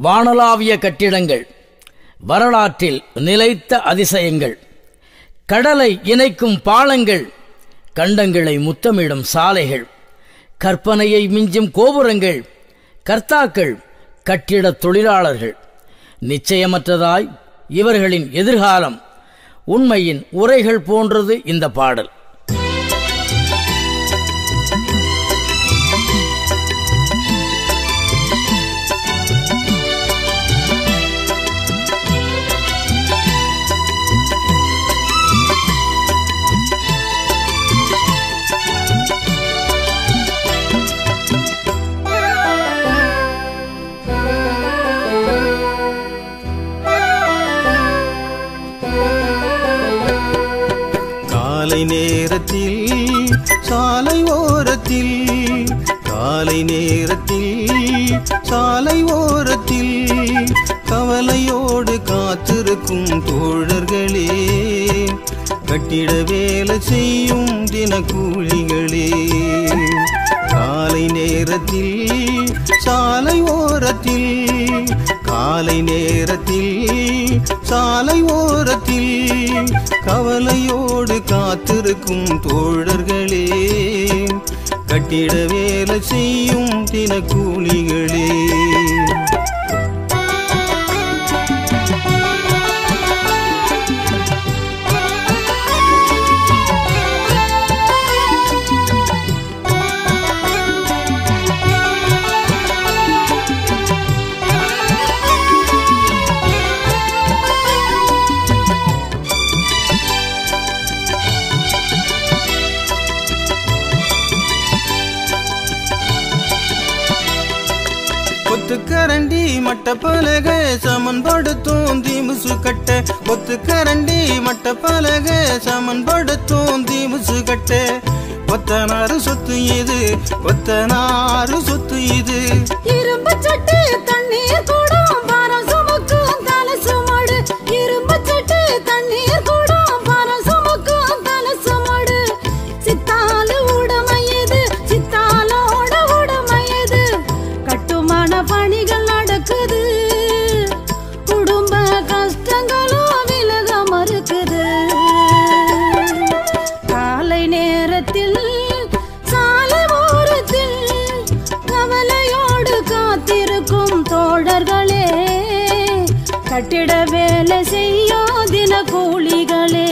வானளாவிய கட்டிடங்கள் வரலாற்றில் நிலைத்த அதிசயங்கள் கடலை இணைக்கும் பாலங்கள் கண்டங்களை முத்தமிடும் சாலைகள் கற்பனையை மிஞ்சும் கோபுரங்கள் கர்த்தாக்கள் கட்டிடத் தொழிலாளர்கள் நிச்சயமற்றதாய் இவர்களின் எதிர்காலம் உண்மையின் உரைகள் போன்றது இந்த பாடல் காலை நேரத்தில் சாலை ஓரத்தில் காலை நேரத்தில் சாலை ஓரத்தில் கவலையோடு காத்திருக்கும் தோழர்களே கட்டிட வேலை செய்யும் தினக்கூலிகளே காலை நேரத்தில் சாலை ஓரத்தில் காலை நேரத்தில் சாலை ஓரத்தில் கவலையோடு காத்திருக்கும் தோழர்களே கட்டிட வேலை செய்யும் தினக்கூலிகளே கொத்துக்கரண்டி மட்டப்பலக சமன்படுத்தும் தீமுசு கட்ட கொத்துக்கரண்டி மட்டப்பலக சமன்படுத்தும் தீமுசு கட்ட கொத்தனாறு சொத்து இது கொத்தனாறு சொத்து இது இரும்பு சட்டு தண்ணீர் கூடம் பாரம் சுமக்கும் தலை சுமடு இரும்பு சட்டு தண்ணீர் கூடம் பாரம் சுமக்கும் தலை சுமடு சித்தால உடமையது சித்தாலோட உடமையது கட்டுமான பணிகள் நடக்குது குடும்ப கஷ்டங்களும் விலக மறுக்குது காலை நேரத்தில் சாலை ஓரத்தில் கவலையோடு காத்திருக்கும் தோழர்களே கட்டிட வேலை செய்யும் தின கூலிகளே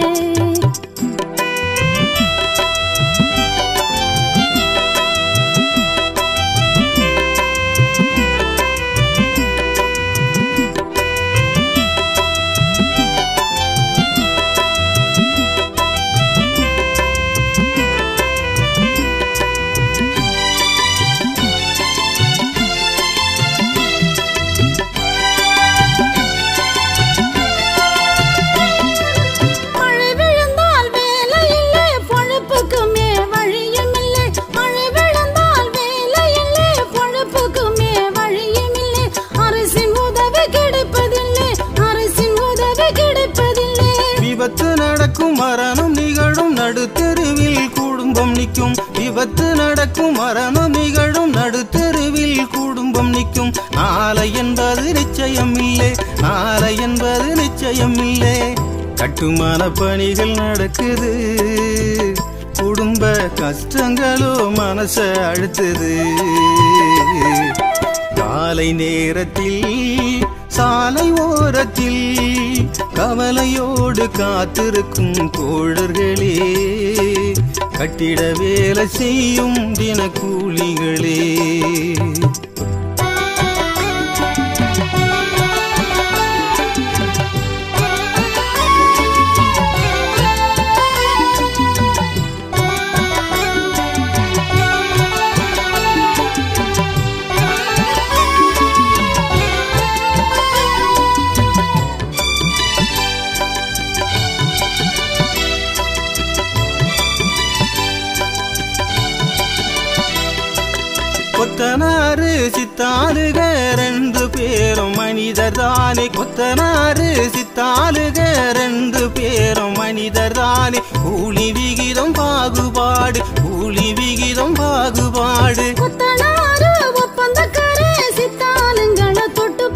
மழை விழுந்தால் வேலை இல்லை பொழப்புக்குமே வழியும் இல்லை மழை விழுந்தால் வேலை இல்லை பொழப்புக்குமே வழியும் இல்லை அரசின் உதவி கிடைப்பதில்லை அரசின் உதவி கிடைப்பதில்லை விபத்து நடக்கும் மரணம் நிகழும் நடுத்தெருவில் குடும்பம் நிற்கும் விபத்து நடக்கும் மரணம் நிகழும் நடுத்தெருவில் குடும்பம் நிற்கும் நாளை என்பது நிச்சயம் இல்லை நாளை என்பது நிச்சயம் இல்லை கட்டுமான பணிகள் நடக்குது குடும்ப கஷ்டங்களோ மனச அழுத்துது காலை நேரத்தில் சாலை ஓரத்தில் கவலையோடு காத்திருக்கும் தோழர்களே கட்டிட வேலை செய்யும் தினக்கூலிகளே கொத்தனாரு சித்தாளுக ரெண்டு பேரும் மனிதர் தானே கொத்தனாரு சித்தாளுக ரெண்டு பேரும் மனிதர் தானே கூலி விகிதம் பாகுபாடு கூலி விகிதம் பாகுபாடு கொத்தனாரு ஒப்பந்தக்காரே சித்தாளுங்களை தொட்டு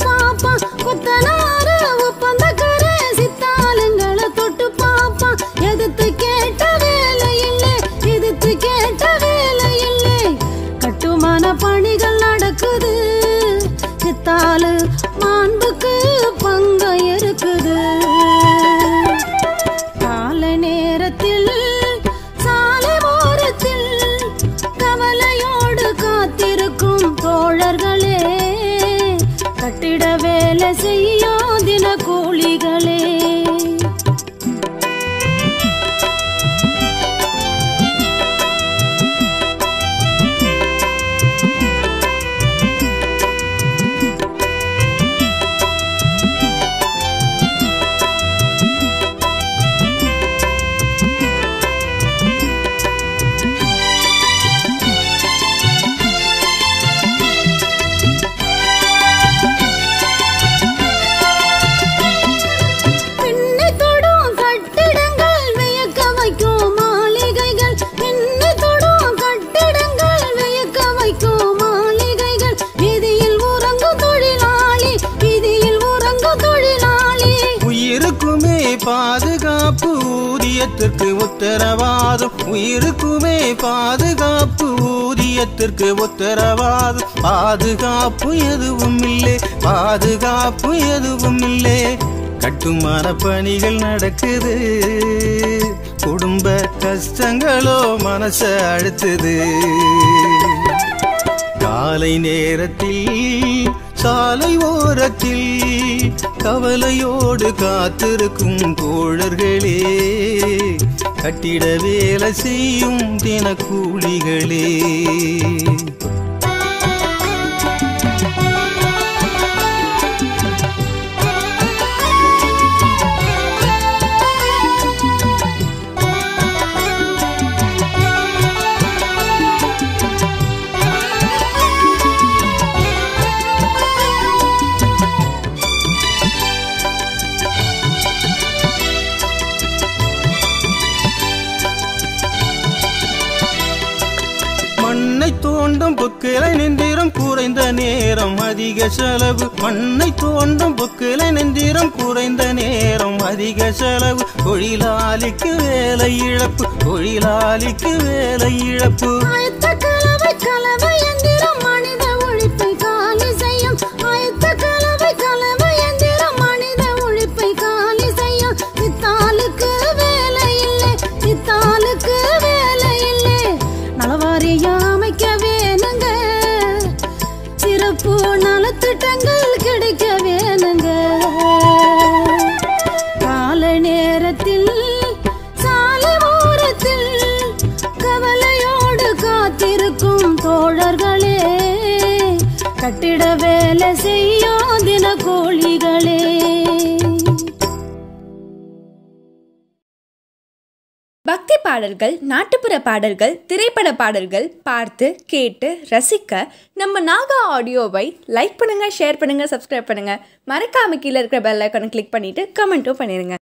சித்தாலு மாண்புக்கு பங்க இருக்குது கால நேரத்தில் சாலை ஓரத்தில் கவலையோடு காத்திருக்கும் தோழர்களே கட்டிட வேலை செய்யும் தின கூலிகளே பின்னை தொடும் கட்டிடங்கள் வியக்க வைக்கும் மாளிகைகள் பின்னை தொடும் கட்டிடங்கள் வியக்க வைக்கும் மாளிகைகள் வீதியில் உறங்கும் தொழிலாளி வீதியில் உறங்கும் தொழிலாளி உயிருக்குமே பாதுகாப்பு ஊதியத்திற்கு உத்தரவாதம் உயிருக்குமே பாதுகாப்பு ஊதியத்திற்கு உத்தரவாதம் பாதுகாப்பு எதுவும் இல்லை பாதுகாப்பு எதுவும் இல்லை கட்டுமான பணிகள் நடக்குது குடும்ப கஷ்டங்களோ மனச அழுத்துது காலை நேரத்தில் சாலை ஓரத்தில் கவலையோடு காத்திருக்கும் தோழர்களே கட்டிட வேலை செய்யும் தினக்கூலிகளே மண்ணை தோண்டும் புக்கிலை நின்றிரம் குறைந்த நேரம் அதிக செலவு மண்ணை தோண்டும் புக்கிலை நின்றிரம் குறைந்த நேரம் அதிக செலவு தொழிலாளிக்கு வேலை இழப்பு தொழிலாளிக்கு வேலை இழப்பு ஆயத்த கலவை கலவை எந்திரம் மனித ஒழிப்பை காலி செய்யும் ஆயத்த கலவை கலவை எந்திரம் மனித ஒழிப்பை காலி செய்யும் இத்தாளுக்கு வேலை இல்லை இத்தாளுக்கு வேலை இல்லை நலவாரியம் அமைக்க வேணுங்க சிறப்பு நலத்திட்டங்கள் கிடைக்க வேணுங்க கால நேரத்தில் சாலை ஓரத்தில் கவலையோடு காத்திருக்கும் தோழர்களே கட்டிட வேலை செய்யும் தினக்கூலிகளே பக்தி பாடல்கள் நாட்டுப்புற பாடல்கள் திரைப்பட பாடல்கள் பார்த்து கேட்டு ரசிக்க நம்ம நாகா ஆடியோவை லைக் பண்ணுங்க ஷேர் பண்ணுங்க சப்ஸ்கிரைப் பண்ணுங்க மறக்காம கீழே இருக்கிற பெல் ஐக்கானை கிளிக் பண்ணிட்டு கமெண்ட்டும் பண்ணிருங்க